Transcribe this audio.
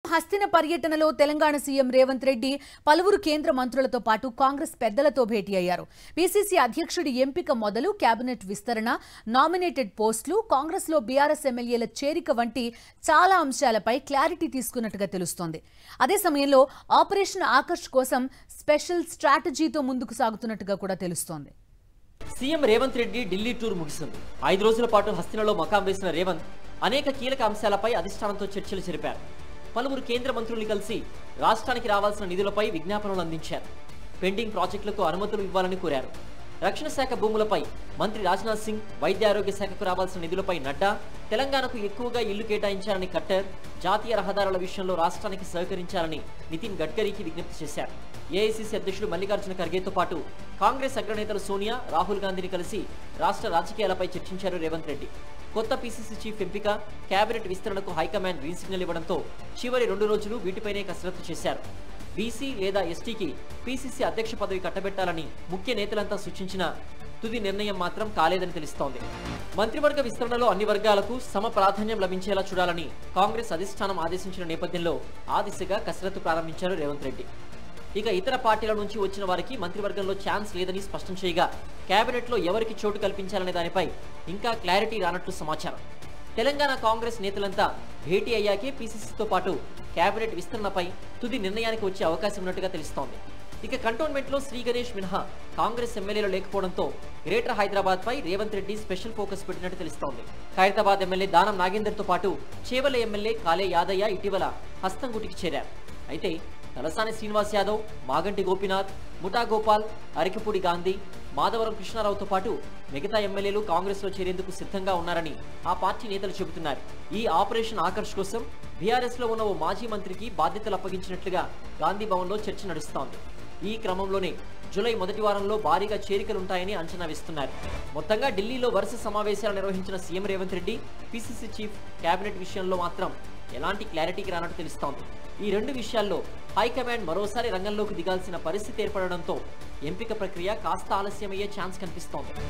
హస్తిన పర్యటనలో తెలంగాణ సీఎం రేవంత్ రెడ్డి పలువురు కేంద్ర మంత్రులతో పాటు కాంగ్రెస్ పెద్దలతో భేటీ అయ్యారు పీసీసీ అధ్యక్షుడి ఎంపిక మొదలు కేబినెట్ విస్తరణ నామినేటెడ్ పోస్టులు కాంగ్రెస్లో బీఆర్ఎస్ ఎమ్మెల్యేల చేరిక వంటి చాలా అంశాలపై క్లారిటీ తీసుకున్నట్టుగా తెలుస్తోంది అదే సమయంలో ఆపరేషన్ ఆకర్ష్ కోసం స్పెషల్ స్ట్రాటజీతో ముందుకు సాగుతున్నట్టుగా కూడా తెలుస్తోంది సీఎం రేవంత్ రెడ్డి ఢిల్లీ టూర్ ముగిసింది ఐదు రోజుల పాటు హస్తినలో మకాం వేసిన రేవంత్ అనేక కీలక అంశాలపై అధిష్టానంతో చర్చలు జరిపారు పలువురు కేంద్ర మంత్రుల్ని కలిసి రాష్ట్రానికి రావాల్సిన నిధులపై విజ్ఞాపనలు అందించారు పెండింగ్ ప్రాజెక్టులకు అనుమతులు ఇవ్వాలని కోరారు రక్షణ శాఖ భూములపై మంత్రి రాజ్నాథ్ సింగ్ వైద్య ఆరోగ్య శాఖకు రావాల్సిన నిధులపై నడ్డా తెలంగాణకు ఎక్కువగా ఇల్లు కేటాయించాలని కట్టర్ జాతీయ రహదారుల విషయంలో రాష్ట్రానికి సహకరించాలని నితిన్ గడ్కరీకి విజ్ఞప్తి చేశారు ఏఐసీసీ అధ్యక్షుడు మల్లికార్జున ఖర్గేతో పాటు కాంగ్రెస్ అగ్రనేతలు సోనియా రాహుల్ గాంధీని కలిసి రాష్ట్ర రాజకీయాలపై చర్చించారు రేవంత్ రెడ్డి కొత్త పీసీసీ చీఫ్ ఎంపిక కేబినెట్ విస్తరణకు హైకమాండ్ గ్రీన్ సిగ్నల్ ఇవ్వడంతో చివరి రెండు రోజులు వీటిపైనే కసరత్తు చేశారు బీసీ లేదా ఎస్టీకి పీసీసీ అధ్యక్ష పదవి కట్టబెట్టాలని ముఖ్య నేతలంతా సూచించిన తుది నిర్ణయం మాత్రం కాలేదని తెలుస్తోంది మంత్రివర్గ విస్తరణలో అన్ని వర్గాలకు సమ ప్రాధాన్యం లభించేలా చూడాలని కాంగ్రెస్ అధిష్టానం ఆదేశించిన నేపథ్యంలో ఆ దిశగా కసరత్తు ప్రారంభించారు రేవంత్ రెడ్డి ఇక ఇతర పార్టీల నుంచి వచ్చిన వారికి మంత్రివర్గంలో ఛాన్స్ లేదని స్పష్టం చేయగా కేబినెట్లో ఎవరికి చోటు కల్పించాలనే దానిపై ఇంకా క్లారిటీ రానట్లు సమాచారం తెలంగాణ కాంగ్రెస్ నేతలంతా భేటీ అయ్యాకే పీసీసీతో పాటు కేబినెట్ విస్తరణపై తుది నిర్ణయానికి వచ్చే అవకాశం ఉన్నట్టుగా తెలుస్తోంది ఇక కంటోన్మెంట్లో శ్రీ గణేష్ మినహా కాంగ్రెస్ ఎమ్మెల్యేలు లేకపోవడంతో గ్రేటర్ హైదరాబాద్ పై రేవంత్ రెడ్డి స్పెషల్ ఫోకస్ పెట్టినట్టు తెలుస్తోంది ఖైరతాబాద్ ఎమ్మెల్యే దానం నాగేందర్తో పాటు చేవల ఎమ్మెల్యే కాలే యాదయ్య ఇటీవల హస్తంగుటికి చేరారు అయితే తలసాని శ్రీనివాస్ యాదవ్ మాగంటి గోపీనాథ్ ముఠా గోపాల్ అరికపూడి గాంధీ మాధవరం కృష్ణారావుతో పాటు మిగతా ఎమ్మెల్యేలు కాంగ్రెస్ లో చేరేందుకు సిద్ధంగా ఉన్నారని ఆ పార్టీ నేతలు చెబుతున్నారు ఈ ఆపరేషన్ ఆకర్ష్ కోసం బీఆర్ఎస్ లో ఉన్న ఓ మాజీ మంత్రికి బాధ్యతలు అప్పగించినట్లుగా గాంధీ భవన్ లో చర్చ నడుస్తోంది ఈ క్రమంలోనే జూలై మొదటి వారంలో భారీగా చేరికలుంటాయని అంచనా వేస్తున్నారు మొత్తంగా ఢిల్లీలో వరుస సమావేశాలు నిర్వహించిన CM Revanth Reddy PCC chief cabinet విషయంలో మాత్రం ఎలాంటి క్లారిటీకి రానట్టు తెలుస్తోంది ఈ రెండు విషయాల్లో హైకమాండ్ మరోసారి రంగంలోకి దిగాల్సిన పరిస్థితి ఏర్పడడంతో ఎంపిక ప్రక్రియ కాస్త ఆలస్యమయ్యే ఛాన్స్ కనిపిస్తోంది